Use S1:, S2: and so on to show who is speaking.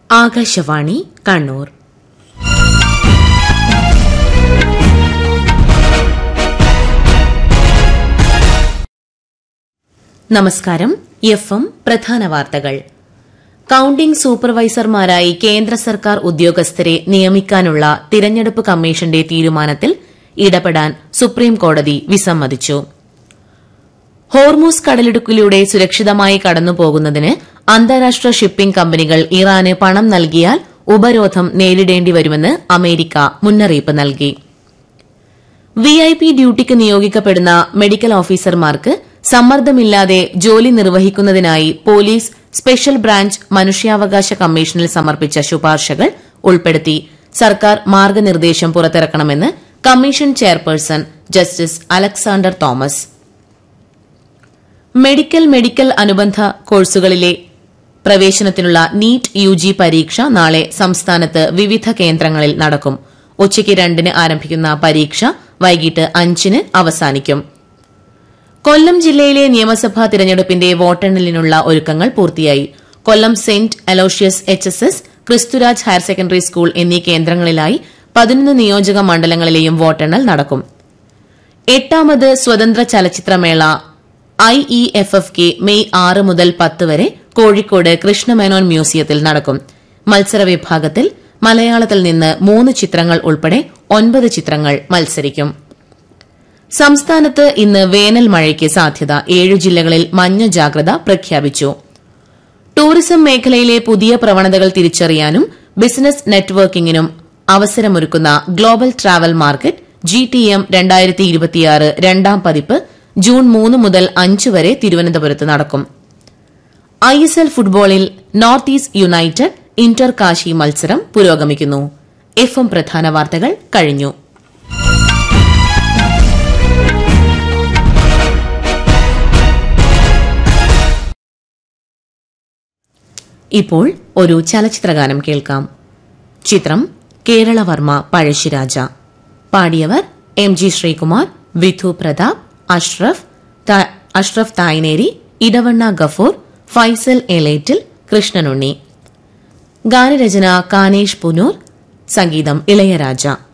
S1: ആകാശവാണി കണ്ണൂർ നമസ്കാരം F M പ്രധാന വാർത്തകൾ കൌണ്ടിംഗ് സൂപ്പർവൈസർമാരായി കേന്ദ്ര സർക്കാർ ഉദ്യോഗസ്ഥരെ നിയമിക്കാനുള്ള തിരഞ്ഞെടുപ്പ് കമ്മീഷന്റെ തീരുമാനത്തിൽ ഇടപെടാൻ സുപ്രീം കോടതി വിസമ്മതിച്ചു ഹോർമൂസ് കടലിടുക്കിലൂടെ സുരക്ഷിതമായി കടന്നുപോകുന്നതിന് അന്താരാഷ്ട്ര ഷിപ്പിംഗ് കമ്പനികൾ ഇറാന് പണം നൽകിയാൽ ഉപരോധം നേരിടേണ്ടി വരുമെന്ന് അമേരിക്ക മുന്നറിയിപ്പ് നൽകി വിഐപി ഡ്യൂട്ടിക്ക് നിയോഗിക്കപ്പെടുന്ന മെഡിക്കൽ ഓഫീസർമാർക്ക് സമ്മർദ്ദമില്ലാതെ ജോലി നിർവഹിക്കുന്നതിനായി പോലീസ് സ്പെഷ്യൽ ബ്രാഞ്ച് മനുഷ്യാവകാശ കമ്മീഷനിൽ സമർപ്പിച്ച ശുപാർശകൾ ഉൾപ്പെടുത്തി സർക്കാർ മാർഗനിർദ്ദേശം പുറത്തിറക്കണമെന്ന് commission chairperson justice Alexander Thomas medical medical അനുബന്ധ കോഴ്സുകളിലെ പ്രവേശനത്തിനുള്ള നീറ്റ് യുജി പരീക്ഷ നാളെ സംസ്ഥാനത്ത് വിവിധ കേന്ദ്രങ്ങളിൽ നടക്കും ഉച്ചയ്ക്ക് രണ്ടിന് ആരംഭിക്കുന്ന പരീക്ഷ വൈകിട്ട് അഞ്ചിന് അവസാനിക്കും കൊല്ലം ജില്ലയിലെ നിയമസഭാ തിരഞ്ഞെടുപ്പിന്റെ വോട്ടെണ്ണലിനുള്ള ഒരുക്കങ്ങൾ പൂർത്തിയായി Kollam saint Aloysius H S S Kristuraj higher secondary school എന്നീ കേന്ദ്രങ്ങളിലായി പതിനൊന്ന് നിയോജക മണ്ഡലങ്ങളിലെയും വോട്ടെണ്ണൽ നടക്കും എട്ടാമത് സ്വതന്ത്ര ചലച്ചിത്രമേള I E F F K May ആറ് മുതൽ പത്ത് വരെ കോഴിക്കോട് കൃഷ്ണമേനോൻ മ്യൂസിയത്തിൽ നടക്കും മത്സര വിഭാഗത്തിൽ മലയാളത്തിൽ നിന്ന് മൂന്ന് ചിത്രങ്ങൾ ഉൾപ്പെടെ ഒൻപത് ചിത്രങ്ങൾ മത്സരിക്കും സംസ്ഥാനത്ത് ഇന്ന് വേനൽ മഴയ്ക്ക് സാധ്യത ഏഴു ജില്ലകളിൽ മഞ്ഞ ജാഗ്രത പ്രഖ്യാപിച്ചു ടൂറിസം മേഖലയിലെ പുതിയ പ്രവണതകൾ തിരിച്ചറിയാനും ബിസിനസ് നെറ്റ്വർക്കിംഗിനും അവസരമൊരുക്കുന്ന global travel market G T M രണ്ടായിരത്തി ഇരുപത്തിയാറ് രണ്ടാം പതിപ്പ് ജൂൺ മൂന്ന് മുതൽ അഞ്ച് വരെ തിരുവനന്തപുരത്ത് നടക്കും ഐ എസ് എൽ ഫുട്ബോളിൽ North East United inter Kashi മത്സരം പുരോഗമിക്കുന്നു എഫ് എം പ്രധാന വാർത്തകൾ കഴിഞ്ഞു ഇപ്പോൾ ഒരു ചലച്ചിത്രഗാനം കേൾക്കാം ചിത്രം കേരളവർമ്മ പഴശ്ശിരാജ പാടിയവർ എം ജി ശ്രീകുമാർ വിധു പ്രതാപ് അഷ്റഫ് ത- അഷ്റഫ് തായ്നേരി ഇടവണ്ണ ഗഫൂർ ഫൈസൽ എലേറ്റിൽ കൃഷ്ണനുണ്ണി ഗാനരചന കാനേഷ് പുനൂർ സംഗീതം ഇളയരാജ